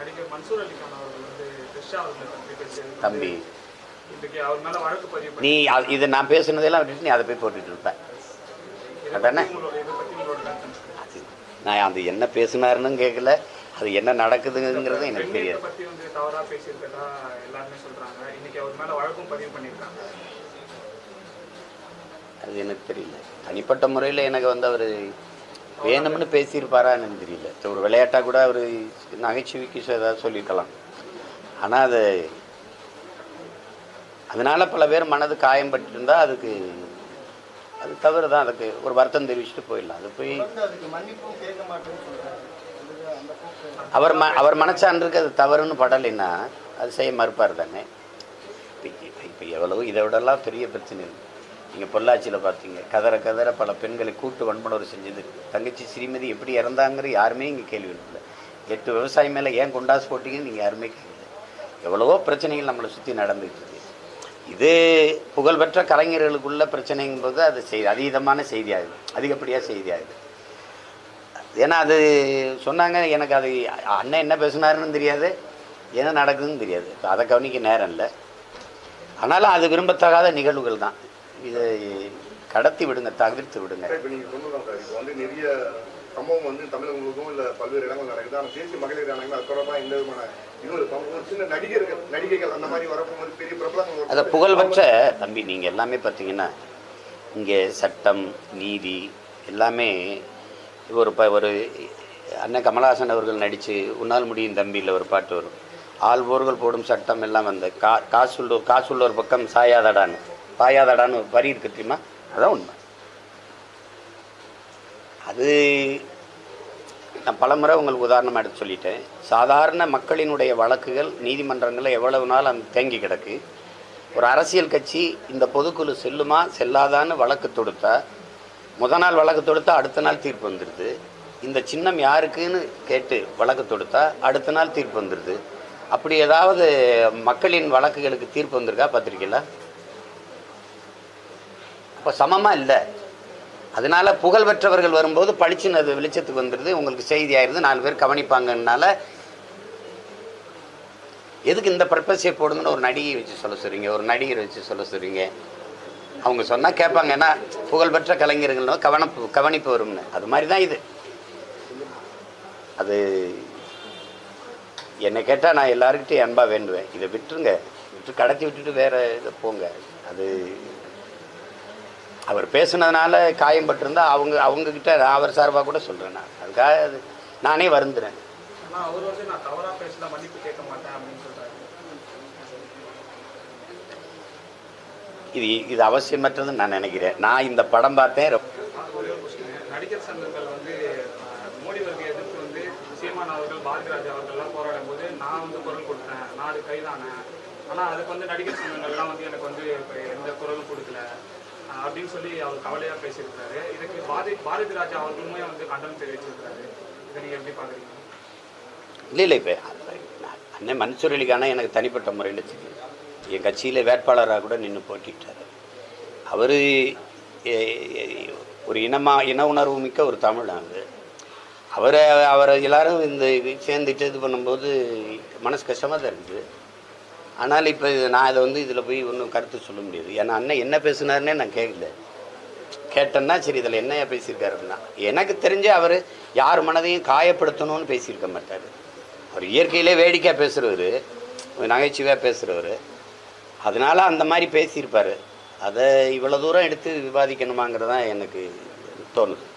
நடிகர் மன்சூர் அலிகான் அவர்கள் வந்து த்ரிஷா அவர்களை பற்றி பேசியது தம்பி இன்றைக்கு அவர் மேல வழக்கு பதிவு பண்ணி நீ அது- இது நான் பேசுனதெல்லாம் விட்டுட்டு நீ அதை போய் போட்டுட்டு இருப்ப இதை அதானே? பத்தி உங்களோட இதை பத்தி உங்களோட கருத்து அது நான் அது என்ன பேசுனாருன்னு கேட்கல அது என்ன நடக்குதுங்கிறது எனக்கு பெண்ணியத்தை தெரியாது பத்தி வந்து தவறா பேசியிருக்கதா எல்லாருமே சொல்றாங்க இன்னைக்கு அவர் மேல வழக்கும் பதிவு பண்ணியிருக்காங்க அது எனக்கு தெரியல தனிப்பட்ட முறையில் எனக்கு வந்து அவர் வேணும்னு பேசியிருப்பாரான்னு எனக்கு தெரியல ஒரு விளையாட்டாக கூட அவர் நகைச்சுவைக்கு சொ- ஏதாவது சொல்லியிருக்கலாம் ஆனால் அது அதனால பல பேர் மனது காயம்பட்டிருந்தா அதுக்கு அது தவறு தான் அதுக்கு ஒரு வருத்தம் தெரிவிச்சுட்டு போயிடலாம் அது போய் வந்து அதுக்கு மன்னிப்பும் கேட்க மாட்டேன்னு சொல்றாரு அதுக்கு அந்த போக்கு அவர் ம அவர் மனச்சான்றுக்கு அது தவறுன்னு படலைன்னா அது செய்ய மறுப்பார் தானே இப்போ இப்போ எவ்வளவோ இதை விடலாம் பெரிய பிரச்சனை இருக்குது நீங்கள் பொள்ளாச்சியில் பார்த்தீங்க கதற கதற பல பெண்களை கூட்டு வன்முறை செஞ்சது தங்கச்சி ஸ்ரீமதி எப்படி இறந்தாங்கிற யாருமே இங்கே கேள்வி இல்லை எட்டு விவசாயி மேலே ஏன் குண்டாசு போட்டீங்கன்னு நீங்கள் யாருமே கேட்கல எவ்வளவோ பிரச்சனைகள் நம்மளை சுற்றி நடந்துட்டு இருக்கு இது புகழ்பெற்ற கலைஞர்களுக்குள்ள பிரச்சனைங்கும்போது அது செய் அதீதமான செய்தியாகுது அதிகப்படியாக செய்தியாகுது ஏன்னா அது சொன்னாங்க எனக்கு அது அண்ணன் என்ன பேசுனாருன்னு தெரியாது என்ன நடக்குதுன்னு தெரியாது இப்ப அதை கவனிக்க நேரம் இல்லை ஆனாலும் அது விரும்பத்தகாத நிகழ்வுகள் தான் இதை கடத்தி விடுங்க தவிர்த்து விடுங்க சார், இப்ப நீங்க சொன்னதான் சார் இப்போ வந்து நிறைய சம்பவம் வந்து தமிழகம் முழுவதும் இல்ல பல்வேறு இடங்கள் நடக்குது ஆனால் தேசிய மகளிர் ஆணையம் அது தொடர்பாக எந்த விதமான இதுவும் இல்லை. இப்ப ஒரு சின்ன நடிகர்கள் நடிகைகள் அந்த மாதிரி வரப்போது பெரிய பிரபலங்கள் அதை புகழ்பெற்ற தம்பி நீங்கள் எல்லாமே பார்த்தீங்கன்னா இங்கே சட்டம் நீதி எல்லாமே ஒரு ப ஒரு அண்ணன் கமலஹாசன் அவர்கள் நடித்து உன்னால் முடியும் தம்பியில் ஒரு பாட்டு வரும் ஆள்வோர்கள் போடும் சட்டம் எல்லாம் அந்த கா காசுள்ள காசுள்ள ஒரு பக்கம் சாயாதடான்னு பாயாதடான்னு ஒரு வரி இருக்கு தெரியுமா அதான் உண்மை அது நான் பலமுறை உங்களுக்கு உதாரணமாக எடுத்து சொல்லிட்டேன் சாதாரண மக்களினுடைய வழக்குகள் நீதிமன்றங்களில் எவ்வளவு நாள் அந்த தேங்கி கிடக்கு ஒரு அரசியல் கட்சி இந்த பொதுக்குழு செல்லுமா செல்லாதான்னு வழக்கு தொடுத்தா முத நாள் வழக்கு தொடுத்தா அடுத்த நாள் தீர்ப்பு வந்துடுது இந்த சின்னம் யாருக்குன்னு கேட்டு வழக்கு தொடுத்தா அடுத்த நாள் தீர்ப்பு வந்துடுது அப்படி ஏதாவது மக்களின் வழக்குகளுக்கு தீர்ப்பு வந்திருக்கா பார்த்துருக்கீங்களா அப்போ சமமாக இல்லை அதனால புகழ் பெற்றவர்கள் வரும்போது பளிச்சுன்னு அது வெளிச்சத்துக்கு வந்துடுது உங்களுக்கு செய்தி ஆயிடுது நாலு பேர் கவனிப்பாங்கனால எதுக்கு இந்த பர்பஸே போடுங்கன்னு ஒரு நடிகை வச்சு சொல்ல சொல்றீங்க ஒரு நடிகரை வச்சு சொல்ல சொல்றீங்க அவங்க சொன்னால் கேட்பாங்க ஏன்னா புகழ்பெற்ற கலைஞர்கள்னா கவனிப்பு கவனிப்பு வரும்னு அது மாதிரி தான் இது அது என்னை கேட்டால் நான் எல்லாருக்கிட்டையும் அன்பாக வேண்டுவேன் இதை விட்டுருங்க விட்டு கடத்தி விட்டுட்டு வேற இதை போங்க அது அவர் பேசுனதுனால காயம் பட்டிருந்தா அவங்க அவங்கக்கிட்ட நான் அவர் சார்பாக கூட சொல்கிறேன் நான் அதுக்காக அது நானே வருந்துறேன் ஆனா அவர் வந்து நான் தவறா பேசல மன்னிப்பு கேட்க மாட்டேன் அப்படின்னு சொல்றாரு இது இது அவசியமற்றதுன்னு நான் நினைக்கிறேன் நான் இந்த படம் பார்த்தேன் ரொம்ப- ஒரே ஒரு question. நடிகர் சங்கங்கள் வந்து அஹ், மோடி வருகை எதிர்த்து வந்து சீமான் அவர்கள் பாரதிராஜா அவர்கள்லாம் போராடும் போது நான் வந்து குரல் கொடுத்தேன் நாலு கைதானேன் ஆனா அதுக்கு வந்து நடிகர் சங்கங்கள்லாம் வந்து எனக்கு வந்து இப்ப எந்த குரலும் கொடுக்கல அஹ், அப்படின்னு சொல்லி அவர் கவலையா பேசியிருக்காரு இதுக்கு பாரதி பாரதி ராஜா அவர்களுமே வந்து கண்டனம் தெரிவிச்சிருக்காரு இதை நீங்க எப்படி பாக்குறீங்க இல்லை இல்லை இப்போ அண்ணன் மன்சூர் அலிகானா எனக்கு தனிப்பட்ட முறையில் தெரியும் என் கட்சியில் வேட்பாளராக கூட நின்று போட்டிட்டார் அவர் ஒரு இனமா இன உணர்வு மிக்க ஒரு தமிழ் அது அவரை அவரை எல்லாரும் இந்த இது சேர்ந்துட்டு இது பண்ணும்போது மனசு கஷ்டமாக தான் இருக்குது ஆனால் இப்போ நான் இதை வந்து இதில் போய் ஒன்றும் கருத்து சொல்ல முடியாது ஏன்னா அண்ணன் என்ன பேசுனாருன்னே நான் கேட்கல கேட்டேன்னா சரி இதில் என்னையா பேசியிருக்காரு அப்படின்னா எனக்கு தெரிஞ்சு அவர் யார் மனதையும் காயப்படுத்தணும்னு பேசியிருக்க மாட்டார் அவர் இயற்கையிலே வேடிக்கையாக பேசுகிறவர் நகைச்சுவையாக பேசுகிறவர் அதனால அந்த மாதிரி பேசியிருப்பார் அதை இவ்வளோ தூரம் எடுத்து விவாதிக்கணுமாங்கிறது தான் எனக்கு தோணுது